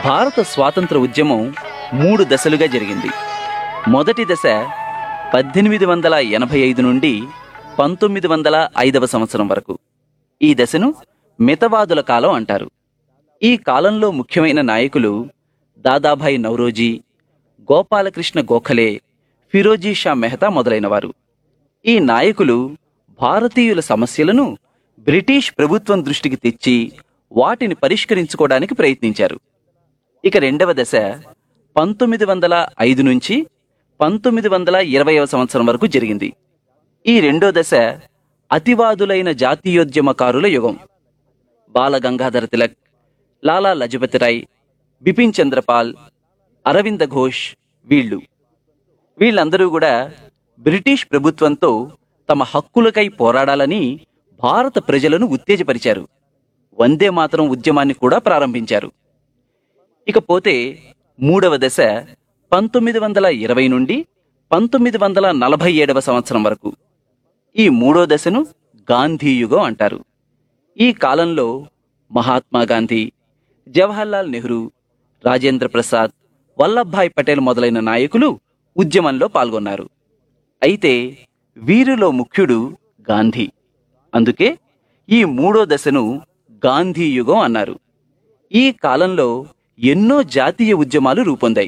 భారత స్వాతంత్ర ఉద్యమం మూడు దశలుగా జరిగింది మొదటి దశ పద్దెనిమిది వందల ఎనభై ఐదు నుండి పంతొమ్మిది వందల ఐదవ సంవత్సరం వరకు ఈ దశను మితవాదుల కాలం అంటారు ఈ కాలంలో ముఖ్యమైన నాయకులు దాదాభాయ్ నౌరోజీ గోపాలకృష్ణ గోఖలే ఫిరోజీ షా మెహతా మొదలైనవారు ఈ నాయకులు భారతీయుల సమస్యలను బ్రిటిష్ ప్రభుత్వం దృష్టికి తెచ్చి వాటిని పరిష్కరించుకోవడానికి ప్రయత్నించారు ఇక రెండవ దశ పంతొమ్మిది వందల ఐదు నుంచి పంతొమ్మిది వందల ఇరవైవ సంవత్సరం వరకు జరిగింది ఈ రెండో దశ అతివాదులైన జాతీయోద్యమకారుల యుగం బాలగంగాధర తిలక్ లాలా లజపతి రాయ్ బిపిన్ చంద్రపాల్ అరవింద ఘోష్ వీళ్ళు వీళ్ళందరూ కూడా బ్రిటిష్ ప్రభుత్వంతో తమ హక్కులకై పోరాడాలని భారత ప్రజలను ఉత్తేజపరిచారు వందే మాతరం ఉద్యమాన్ని కూడా ప్రారంభించారు ఇకపోతే మూడవ దశ పంతొమ్మిది వందల ఇరవై నుండి పంతొమ్మిది వందల నలభై ఏడవ సంవత్సరం వరకు ఈ మూడో దశను గాంధీ యుగం అంటారు ఈ కాలంలో మహాత్మా గాంధీ జవహర్లాల్ నెహ్రూ రాజేంద్ర ప్రసాద్ వల్లభాయ్ పటేల్ మొదలైన నాయకులు ఉద్యమంలో పాల్గొన్నారు అయితే వీరిలో ముఖ్యుడు గాంధీ అందుకే ఈ మూడో దశను గాంధీ యుగం అన్నారు ఈ కాలంలో ఎన్నో జాతీయ ఉద్యమాలు రూపొందాయి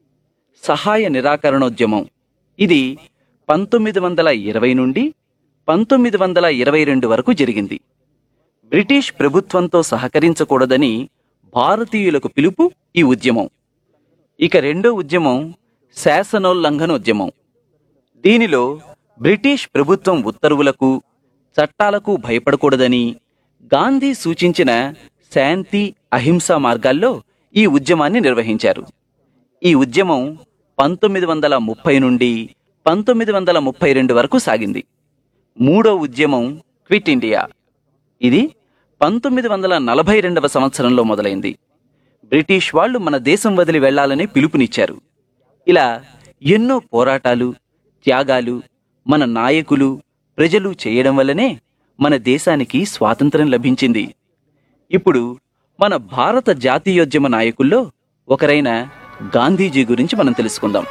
సహాయ నిరాకరణోద్యమం ఇది పంతొమ్మిది వందల ఇరవై నుండి పంతొమ్మిది వందల ఇరవై రెండు వరకు జరిగింది బ్రిటిష్ ప్రభుత్వంతో సహకరించకూడదని భారతీయులకు పిలుపు ఈ ఉద్యమం ఇక రెండో ఉద్యమం శాసనోల్లంఘన ఉద్యమం దీనిలో బ్రిటిష్ ప్రభుత్వం ఉత్తర్వులకు చట్టాలకు భయపడకూడదని గాంధీ సూచించిన శాంతి అహింసా మార్గాల్లో ఈ ఉద్యమాన్ని నిర్వహించారు ఈ ఉద్యమం పంతొమ్మిది వందల ముప్పై నుండి పంతొమ్మిది వందల ముప్పై రెండు వరకు సాగింది మూడో ఉద్యమం క్విట్ ఇండియా ఇది పంతొమ్మిది వందల నలభై రెండవ సంవత్సరంలో మొదలైంది బ్రిటిష్ వాళ్ళు మన దేశం వదిలి వెళ్లాలని పిలుపునిచ్చారు ఇలా ఎన్నో పోరాటాలు త్యాగాలు మన నాయకులు ప్రజలు చేయడం వల్లనే మన దేశానికి స్వాతంత్రం లభించింది ఇప్పుడు మన భారత జాతీయోద్యమ నాయకుల్లో ఒకరైన గాంధీజీ గురించి మనం తెలుసుకుందాం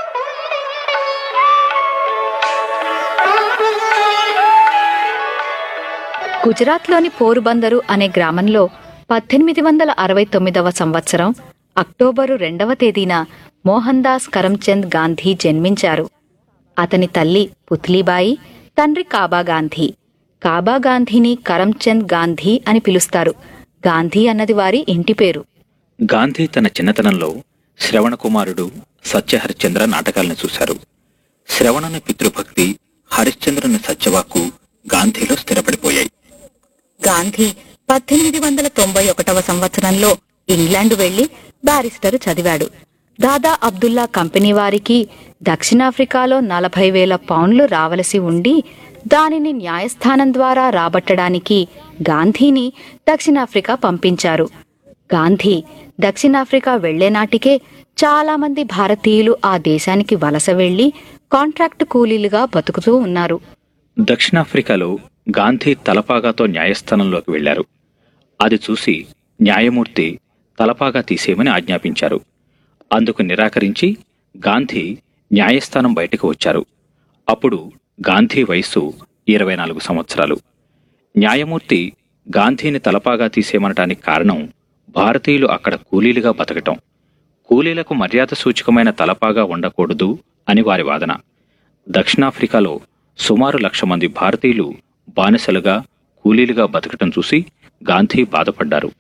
గుజరాత్లోని పోరుబందరు అనే గ్రామంలో పద్దెనిమిది వందల అరవై తొమ్మిదవ సంవత్సరం అక్టోబరు రెండవ తేదీన మోహన్ దాస్ కరమ్చంద్ గాంధీ జన్మించారు అతని తల్లి పుత్లీబాయి తండ్రి కాబా గాంధీ కాబా గాంధీని కరమ్చంద్ గాంధీ అని పిలుస్తారు గాంధీ అన్నది వారి ఇంటి పేరు గాంధీ తన చిన్నతనంలో శ్రవణ కుమారుడు సత్యహరిశ్చంద్ర నాటకాలను చూశారు శ్రవణుని పితృభక్తి హరిశ్చంద్రుని సత్యవాక్కు గాంధీలో స్థిరపడిపోయాయి గాంధీ పద్దెనిమిది వందల తొంభై ఒకటవ సంవత్సరంలో ఇంగ్లాండ్ వెళ్లి బ్యారిస్టర్ చదివాడు దాదా అబ్దుల్లా కంపెనీ వారికి దక్షిణాఫ్రికాలో నలభై వేల పౌండ్లు రావలసి ఉండి దానిని న్యాయస్థానం ద్వారా రాబట్టడానికి గాంధీని దక్షిణాఫ్రికా పంపించారు గాంధీ దక్షిణాఫ్రికా వెళ్లే నాటికే చాలా మంది భారతీయులు ఆ దేశానికి వలస వెళ్లి కాంట్రాక్ట్ కూలీలుగా బతుకుతూ ఉన్నారు దక్షిణాఫ్రికాలో గాంధీ తలపాగాతో న్యాయస్థానంలోకి వెళ్లారు అది చూసి న్యాయమూర్తి తలపాగా తీసేయమని ఆజ్ఞాపించారు అందుకు నిరాకరించి గాంధీ న్యాయస్థానం బయటకు వచ్చారు అప్పుడు గాంధీ వయస్సు ఇరవై నాలుగు సంవత్సరాలు న్యాయమూర్తి గాంధీని తలపాగా తీసేయమనటానికి కారణం భారతీయులు అక్కడ కూలీలుగా బతకటం కూలీలకు మర్యాద సూచకమైన తలపాగా ఉండకూడదు అని వారి వాదన దక్షిణాఫ్రికాలో సుమారు లక్ష మంది భారతీయులు బానిసలుగా కూలీలుగా బతకటం చూసి గాంధీ బాధపడ్డారు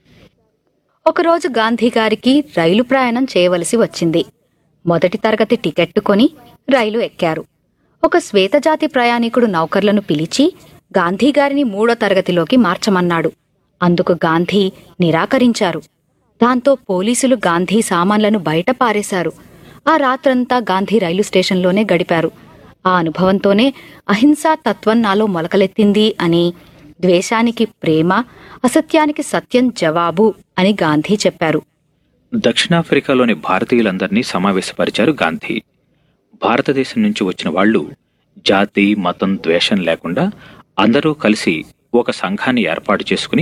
ఒకరోజు గాంధీ గారికి రైలు ప్రయాణం చేయవలసి వచ్చింది మొదటి తరగతి టికెట్టు కొని రైలు ఎక్కారు ఒక శ్వేతజాతి ప్రయాణికుడు నౌకర్లను పిలిచి గాంధీ గారిని మూడో తరగతిలోకి మార్చమన్నాడు అందుకు గాంధీ నిరాకరించారు దాంతో పోలీసులు గాంధీ సామాన్లను బయట పారేశారు ఆ రాత్రంతా గాంధీ రైలు స్టేషన్లోనే గడిపారు ఆ అనుభవంతోనే అహింసా తత్వం నాలో మొలకలెత్తింది అని ద్వేషానికి ప్రేమ అసత్యానికి సత్యం జవాబు అని గాంధీ చెప్పారు దక్షిణాఫ్రికాలోని భారతీయులందరినీ సమావేశపరిచారు గాంధీ భారతదేశం నుంచి వచ్చిన వాళ్ళు జాతి మతం ద్వేషం లేకుండా అందరూ కలిసి ఒక సంఘాన్ని ఏర్పాటు చేసుకుని